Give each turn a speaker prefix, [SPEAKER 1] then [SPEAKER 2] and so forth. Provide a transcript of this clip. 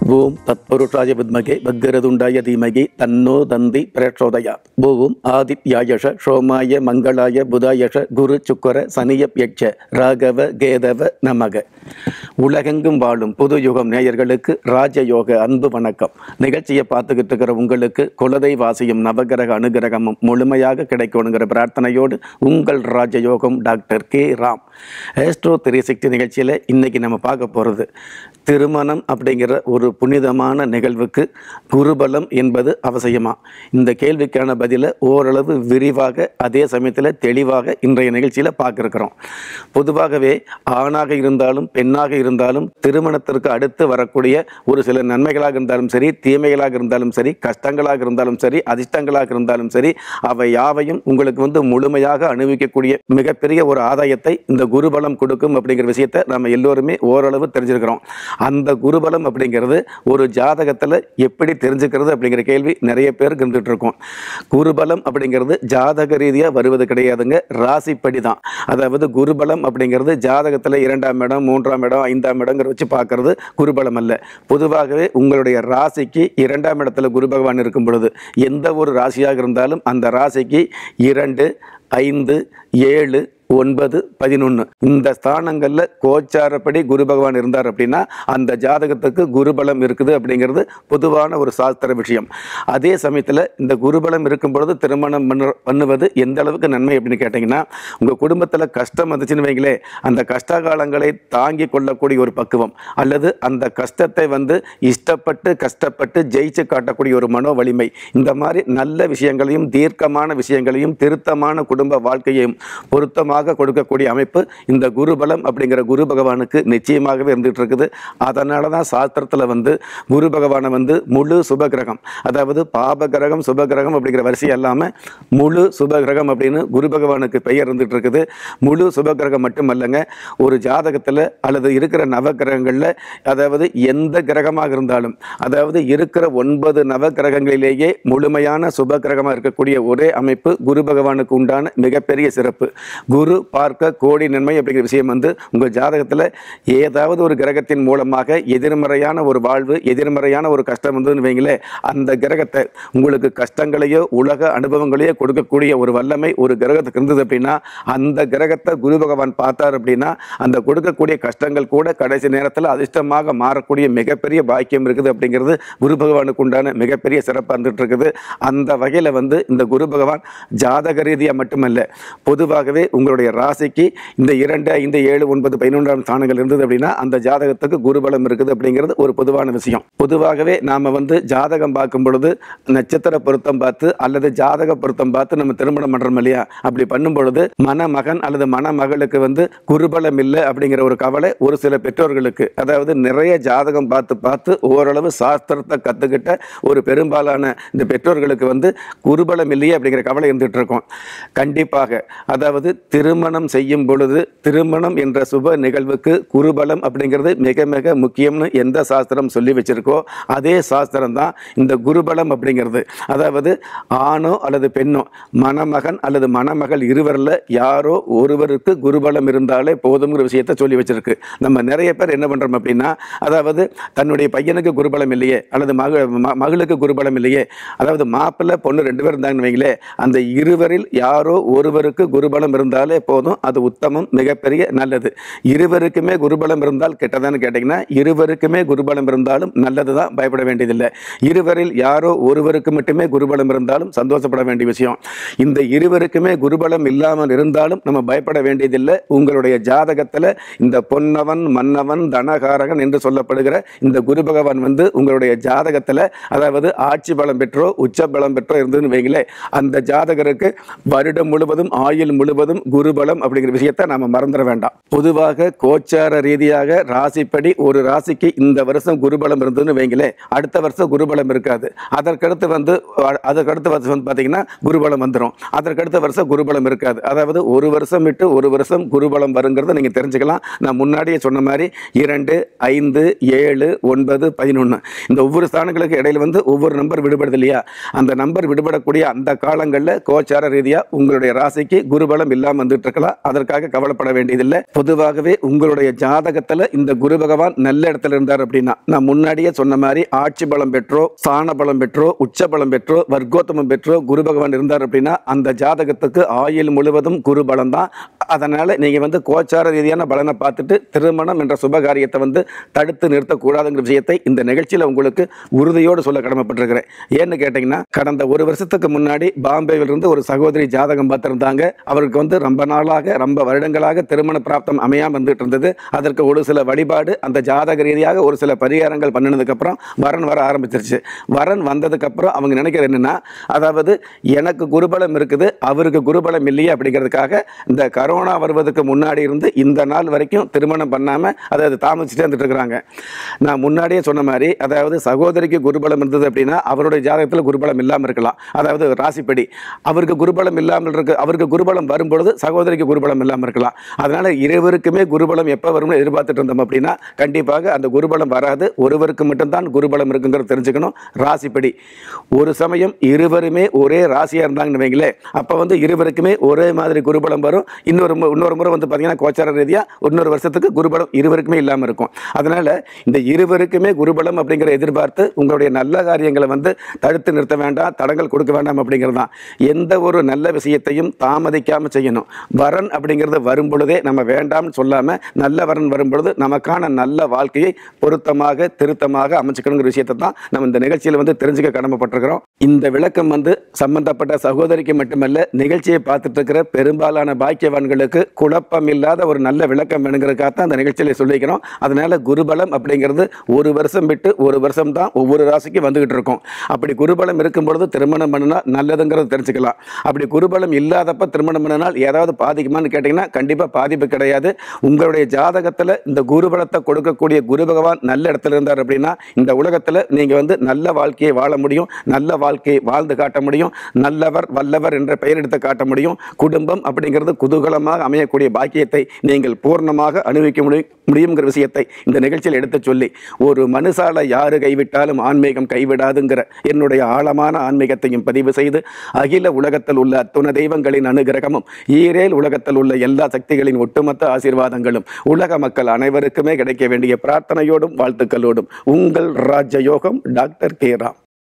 [SPEAKER 1] ஓம் தத்புருஷாய வித்மகே பக்கரதுண்டாய தீமகி தன்னோ தந்தி பிரச்சோதயா ஓம் ஆதித்யாயஷ சோமாய மங்களாய புதாயஷ குரு சுக்கர சனியப் யட்ச ராகவ கேதவ நமக உலகெங்கும் வாழும் புது யுகம் நேயர்களுக்கு ராஜயோக அன்பு வணக்கம் நிகழ்ச்சியை பார்த்துக்கிட்டு இருக்கிற உங்களுக்கு குலதை வாசியும் நவகிரக அனுகிரகமும் முழுமையாக கிடைக்கணுங்கிற பிரார்த்தனையோடு உங்கள் Rajayogam doctor K Ram astro three sixty நிகழ்ச்சியில் இன்னைக்கு நம்ம பார்க்க போகிறது திருமணம் அப்படிங்கிற ஒரு புனிதமான நிகழ்வுக்கு குருபலம் என்பது அவசியமா இந்த கேள்விக்கான பதிலை ஓரளவு விரிவாக அதே சமயத்தில் தெளிவாக இன்றைய நிகழ்ச்சியில் பார்க்கிருக்கிறோம் பொதுவாகவே ஆணாக இருந்தாலும் பெண்ணாக இருந்தாலும் திருமணத்திற்கு அடுத்து வரக்கூடிய ஒரு சில நன்மைகளாக இருந்தாலும் சரி தீமைகளாக இருந்தாலும் சரி கஷ்டங்களாக இருந்தாலும் சரி அதிர்ஷ்டங்களாக இருந்தாலும் சரி அவை யாவையும் உங்களுக்கு வந்து முழுமையாக அனுபவிக்கக்கூடிய மிகப்பெரிய ஒரு ஆதாயத்தை இந்த குருபலம் கொடுக்கும் அப்படிங்கிற விஷயத்தை நம்ம எல்லோருமே ஓரளவு தெரிஞ்சிருக்கிறோம் அந்த குருபலம் அப்படிங்கிறது ஒரு ஜாதகத்தில் எப்படி தெரிஞ்சுக்கிறது அப்படிங்கிற கேள்வி நிறைய பேருக்கு இருந்துட்டு இருக்கும் குருபலம் அப்படிங்கிறது ஜாதக ரீதியாக வருவது கிடையாதுங்க ராசிப்படி தான் அதாவது குருபலம் அப்படிங்கிறது ஜாதகத்தில் இரண்டாம் இடம் மூன்றாம் இடம் ஐந்தாம் இடங்கிற வச்சு பார்க்கறது குருபலம் அல்ல பொதுவாகவே உங்களுடைய ராசிக்கு இரண்டாம் இடத்துல குரு பகவான் இருக்கும் பொழுது எந்த ஒரு ராசியாக இருந்தாலும் அந்த ராசிக்கு இரண்டு ஐந்து ஏழு ஒன்பது பதினொன்று இந்த ஸ்தானங்களில் கோச்சாரப்படி குரு பகவான் இருந்தார் அப்படின்னா அந்த ஜாதகத்துக்கு குருபலம் இருக்குது அப்படிங்கிறது பொதுவான ஒரு சாஸ்திர விஷயம் அதே சமயத்தில் இந்த குருபலம் இருக்கும் பொழுது திருமணம் பண்ணு பண்ணுவது எந்த அளவுக்கு நன்மை அப்படின்னு கேட்டிங்கன்னா உங்கள் குடும்பத்தில் கஷ்டம் வந்துச்சுன்னு வைங்களே அந்த கஷ்ட காலங்களை தாங்கி கொள்ளக்கூடிய ஒரு பக்குவம் அல்லது அந்த கஷ்டத்தை வந்து இஷ்டப்பட்டு கஷ்டப்பட்டு ஜெயிச்சு காட்டக்கூடிய ஒரு மனோ வலிமை இந்த மாதிரி நல்ல விஷயங்களையும் தீர்க்கமான விஷயங்களையும் திருத்தமான குடும்ப வாழ்க்கையையும் பொருத்தமாக கொடுக்கக்கூடிய அமைப்பு இந்த குருபலம் அப்படிங்கிற குரு பகவானுக்கு நிச்சயமாகவே இருந்துகிட்டு இருக்குது அதனால தான் சாஸ்திரத்தில் வந்து குரு பகவானை வந்து முழு சுபகிரகம் அதாவது பாப கிரகம் சுபகிரகம் அப்படிங்கிற வரிசை இல்லாமல் முழு சுபகிரகம் அப்படின்னு குரு பகவானுக்கு பெயர் இருந்துகிட்டு இருக்குது முழு சுபகிரகம் மட்டுமல்லங்க ஒரு ஜாதகத்தில் அல்லது இருக்கிற நவகிரகங்களில் அதாவது எந்த கிரகமாக இருந்தாலும் அதாவது இருக்கிற ஒன்பது நவகிரகங்களிலேயே முழுமையான சுபகிரகமாக இருக்கக்கூடிய ஒரே அமைப்பு குரு பகவானுக்கு உண்டான மிகப்பெரிய சிறப்பு குரு பார்க்க கோடி நன்மை அப்படிங்கிற விஷயம் வந்து உங்கள் ஜாதகத்தில் ஏதாவது ஒரு கிரகத்தின் மூலமாக எதிர்மறையான ஒரு வாழ்வு எதிர்மறையான ஒரு கஷ்டம் வந்ததுன்னு வைங்களேன் அந்த கிரகத்தை உங்களுக்கு கஷ்டங்களையோ உலக அனுபவங்களையோ கொடுக்கக்கூடிய ஒரு வல்லமை ஒரு கிரகத்துக்கு இருந்தது அப்படின்னா அந்த கிரகத்தை குரு பகவான் பார்த்தார் அப்படின்னா அந்த கொடுக்கக்கூடிய கஷ்டங்கள் கூட கடைசி நேரத்தில் அதிர்ஷ்டமாக மாறக்கூடிய மிகப்பெரிய பாக்கியம் இருக்குது அப்படிங்கிறது குரு பகவானுக்கு உண்டான மிகப்பெரிய சிறப்பாக இருந்துட்டு இருக்குது அந்த வகையில் வந்து இந்த குரு பகவான் ஜாதக ரீதியாக மட்டுமல்ல பொதுவாகவே உங்களுடைய ராசிக்கு இந்த இரண்டு ஐந்து ஏழு ஒன்பது பதினொன்றாம் ஸ்தானங்கள் இருந்தது அப்படின்னா அந்த ஜாதகத்துக்கு குருபலம் இருக்குது அப்படிங்கிறது ஒரு பொதுவான விஷயம் பொதுவாகவே நாம் வந்து ஜாதகம் பார்க்கும் பொழுது நட்சத்திர பொருத்தம் பார்த்து அல்லது ஜாதக பொருத்தம் பார்த்து நம்ம திருமணம் பண்ணுறோம் இல்லையா அப்படி பண்ணும் பொழுது மணமகன் அல்லது மணமகளுக்கு வந்து குருபலம் இல்லை அப்படிங்கிற ஒரு கவலை ஒரு சில பெற்றோர்களுக்கு அதாவது நிறைய ஜாதகம் பார்த்து பார்த்து ஓரளவு சாஸ்திரத்தை கற்றுக்கிட்ட ஒரு பெரும்பாலான இந்த பெற்றோர்களுக்கு வந்து குருபலம் இல்லையே அப்படிங்கிற கவலை இருந்துகிட்டு இருக்கும் கண்டிப்பாக அதாவது திருமணம் செய்யும் பொழுது திருமணம் என்ற சுப நிகழ்வுக்கு குருபலம் அப்படிங்கிறது மிக மிக முக்கியம்னு எந்த சாஸ்திரம் சொல்லி வச்சிருக்கோ அதே சாஸ்திரம் தான் இந்த குருபலம் அப்படிங்கிறது அதாவது ஆணோ அல்லது பெண்ணோ மணமகன் அல்லது மணமகள் இருவரில் யாரோ ஒருவருக்கு குருபலம் இருந்தாலே போதுங்கிற விஷயத்தை சொல்லி வச்சிருக்கு நம்ம நிறைய பேர் என்ன பண்ணுறோம் அப்படின்னா அதாவது தன்னுடைய பையனுக்கு குருபலம் இல்லையே அல்லது மக ம- மகளுக்கு குருபலம் இல்லையே அதாவது மாப்பிள்ளை பொண்ணு ரெண்டு பேர் இருந்தாங்கன்னு வைங்களே அந்த இருவரில் யாரோ ஒருவருக்கு குருபலம் இருந்தாலே போதும் அது உத்தமம் மிகப்பெரிய நல்லது இருவருக்குமே குருபலம் இருந்தால் கெட்டதான்னு கேட்டிங்கன்னா இருவருக்குமே குருபலம் இருந்தாலும் நல்லது தான் பயப்பட வேண்டியதில்லை இருவரில் யாரோ ஒருவருக்கு மட்டுமே குருபலம் இருந்தாலும் சந்தோஷப்பட வேண்டிய விஷயம் இந்த இருவருக்குமே குருபலம் இல்லாமல் இருந்தாலும் நம்ம பயப்பட வேண்டியதில்லை உங்களுடைய ஜாதகத்தில் இந்த பொன்னவன் மன்னவன் தனகாரகன் என்று சொல்லப்படுகிற இந்த குரு பகவான் வந்து உங்களுடைய ஜாதகத்தில் அதாவது ஆட்சி பலம் பெற்றோ உச்ச பலம் பெற்றோ இருந்ததுன்னு வைங்களேன் அந்த ஜாதகருக்கு வருடம் முழுவதும் ஆயுள் முழுவதும் குருபலம் அப்படிங்கிற விஷயத்தை நாம மறந்துட வேண்டாம் பொதுவாக கோச்சார ரீதியாக ராசிப்படி ஒரு ராசிக்கு இந்த வருஷம் குருபலம் இருந்ததுன்னு வைங்களேன் அடுத்த வருஷம் குருபலம் இருக்காது அதற்கடுத்து வந்து அ- அதற்கடுத்த வருஷம் வந்து பார்த்தீங்கன்னா குருபலம் வந்துடும் அதற்கடுத்த வருஷம் குருபலம் இருக்காது அதாவது ஒரு வருஷம் விட்டு ஒரு வருஷம் குருபலம் வருங்கிறத நீங்கள் தெரிஞ்சுக்கலாம் நான் முன்னாடியே சொன்ன மாதிரி இரண்டு ஐந்து ஏழு ஒன்பது பதினொன்று இந்த ஒவ்வொரு ஸ்தானங்களுக்கு இடையில வந்து ஒவ்வொரு நம்பர் விடுபடுது இல்லையா அந்த நம்பர் விடுபடக்கூடிய அந்த காலங்களில் கோச்சார ரீதியாக உங்களுடைய ராசிக்கு குருபலம் இல்லாமல் வந்துட்டு வந்துட்டு இருக்கலாம் அதற்காக கவலைப்பட வேண்டியதில்லை பொதுவாகவே உங்களுடைய ஜாதகத்துல இந்த குரு பகவான் நல்ல இடத்துல இருந்தார் அப்படின்னா நான் முன்னாடியே சொன்ன மாதிரி ஆட்சி பலம் பெற்றோ சாண பலம் பெற்றோ உச்ச பலம் பெற்றோ வர்க்கோத்தமம் பெற்றோ குரு பகவான் இருந்தார் அப்படின்னா அந்த ஜாதகத்துக்கு ஆயுள் முழுவதும் குரு பலம் தான் அதனால நீங்க வந்து கோச்சார ரீதியான பலனை பார்த்துட்டு திருமணம் என்ற சுபகாரியத்தை வந்து தடுத்து நிறுத்தக்கூடாதுங்கிற விஷயத்தை இந்த நிகழ்ச்சியில் உங்களுக்கு உறுதியோடு சொல்ல கடமைப்பட்டிருக்கிறேன் ஏன்னு கேட்டிங்கன்னா கடந்த ஒரு வருஷத்துக்கு முன்னாடி பாம்பேவில் இருந்து ஒரு சகோதரி ஜாதகம் பார்த்திருந்தாங்க அவருக்கு வந்து ரொம்ப நாளாக ரொம்ப வருடங்களாக திருமண பிராப்தம் அமையாம வந்துட்டு இருந்தது அதற்கு ஒரு சில வழிபாடு அந்த ஜாதக ரீதியாக ஒரு சில பரிகாரங்கள் பண்ணினதுக்கு அப்புறம் வரன் வர ஆரம்பிச்சிருச்சு வரன் வந்ததுக்கு அப்புறம் அவங்க நினைக்கிறது என்னன்னா அதாவது எனக்கு குருபலம் இருக்குது அவருக்கு குருபலம் இல்லையே அப்படிங்கிறதுக்காக இந்த கரோனா வருவதற்கு முன்னாடி இருந்து இந்த நாள் வரைக்கும் திருமணம் பண்ணாம அதாவது தாமதிச்சுட்டே வந்துட்டு இருக்கிறாங்க நான் முன்னாடியே சொன்ன மாதிரி அதாவது சகோதரிக்கு குருபலம் இருந்தது அப்படின்னா அவருடைய ஜாதகத்தில் குருபலம் இல்லாமல் இருக்கலாம் அதாவது ராசிப்படி அவருக்கு குருபலம் இல்லாமல் இருக்கு அவருக்கு குருபலம் வரும்பொழுது சகோதரிக்கு குருபலம் இல்லாமல் இருக்கலாம் அதனால இருவருக்குமே குருபலம் எப்போ வரும்னு எதிர்பார்த்துட்டு இருந்தோம் அப்படின்னா கண்டிப்பாக அந்த குருபலம் வராது ஒருவருக்கு மட்டும்தான் குருபலம் இருக்குங்கிறத தெரிஞ்சுக்கணும் ராசிப்படி ஒரு சமயம் இருவருமே ஒரே ராசியாக இருந்தாங்கன்னு வைங்களேன் அப்போ வந்து இருவருக்குமே ஒரே மாதிரி குருபலம் வரும் இன்னொரு மு- இன்னொரு முறை வந்து பார்த்தீங்கன்னா கோச்சார ரீதியாக இன்னொரு வருஷத்துக்கு குருபலம் இருவருக்குமே இல்லாமல் இருக்கும் அதனால இந்த இருவருக்குமே குருபலம் அப்படிங்கிற எதிர்பார்த்து உங்களுடைய நல்ல காரியங்களை வந்து தடுத்து நிறுத்த வேண்டாம் தடங்கள் கொடுக்க வேண்டாம் அப்படிங்கிறது தான் எந்த ஒரு நல்ல விஷயத்தையும் தாமதிக்காம செய்யணும் வரன் அப்படிங்கிறது வரும் பொழுதே நம்ம வேண்டாம்னு சொல்லாம நல்ல வரன் வரும் பொழுது நமக்கான நல்ல வாழ்க்கையை பொருத்தமாக திருத்தமாக அமைச்சுக்கணுங்கிற விஷயத்தை தான் நம்ம இந்த நிகழ்ச்சியில் வந்து தெரிஞ்சுக்க கடமைப்பட்டிருக்கிறோம் இந்த விளக்கம் வந்து சம்பந்தப்பட்ட சகோதரிக்கு மட்டுமல்ல நிகழ்ச்சியை பார்த்துட்டு இருக்கிற பெரும்பாலான பாக்கியவான்களுக்கு குழப்பம் இல்லாத ஒரு நல்ல விளக்கம் வேணுங்கிறதுக்காக தான் அந்த நிகழ்ச்சியில சொல்லிக்கிறோம் அதனால குருபலம் அப்படிங்கிறது ஒரு வருஷம் விட்டு ஒரு வருஷம் தான் ஒவ்வொரு ராசிக்கும் வந்துகிட்டு இருக்கும் அப்படி குருபலம் இருக்கும் பொழுது திருமணம் பண்ணினா நல்லதுங்கிறத தெரிஞ்சுக்கலாம் அப்படி குருபலம் இல்லாதப்ப திருமணம் பண்ணினால் ஏதாவது பாதிக்குமான்னு கேட்டிங்கன்னா கண்டிப்பாக பாதிப்பு கிடையாது உங்களுடைய ஜாதகத்தில் இந்த குருபலத்தை கொடுக்கக்கூடிய குரு பகவான் நல்ல இடத்துல இருந்தார் அப்படின்னா இந்த உலகத்தில் நீங்கள் வந்து நல்ல வாழ்க்கையை வாழ முடியும் நல்ல வாழ்க்கையை வாழ்ந்து காட்ட முடியும் நல்லவர் வல்லவர் என்ற பெயர் எடுத்து காட்ட முடியும் குடும்பம் அப்படிங்கிறது குதூகலமாக அமையக்கூடிய பாக்கியத்தை நீங்கள் பூர்ணமாக அனுபவிக்க முடியும் முடியுங்கிற விஷயத்தை இந்த நிகழ்ச்சியில் எடுத்துச் சொல்லி ஒரு மனுஷால யாரு கைவிட்டாலும் ஆன்மீகம் கைவிடாதுங்கிற என்னுடைய ஆழமான ஆன்மீகத்தையும் பதிவு செய்து அகில உலகத்தில் உள்ள அத்துண தெய்வங்களின் அனுகிரகமும் ஈரேல் உலகத்தில் உள்ள எல்லா சக்திகளின் ஒட்டுமொத்த ஆசீர்வாதங்களும் உலக மக்கள் அனைவருக்குமே கிடைக்க வேண்டிய பிரார்த்தனையோடும் வாழ்த்துக்களோடும் உங்கள் ராஜயோகம் டாக்டர் கே ராம்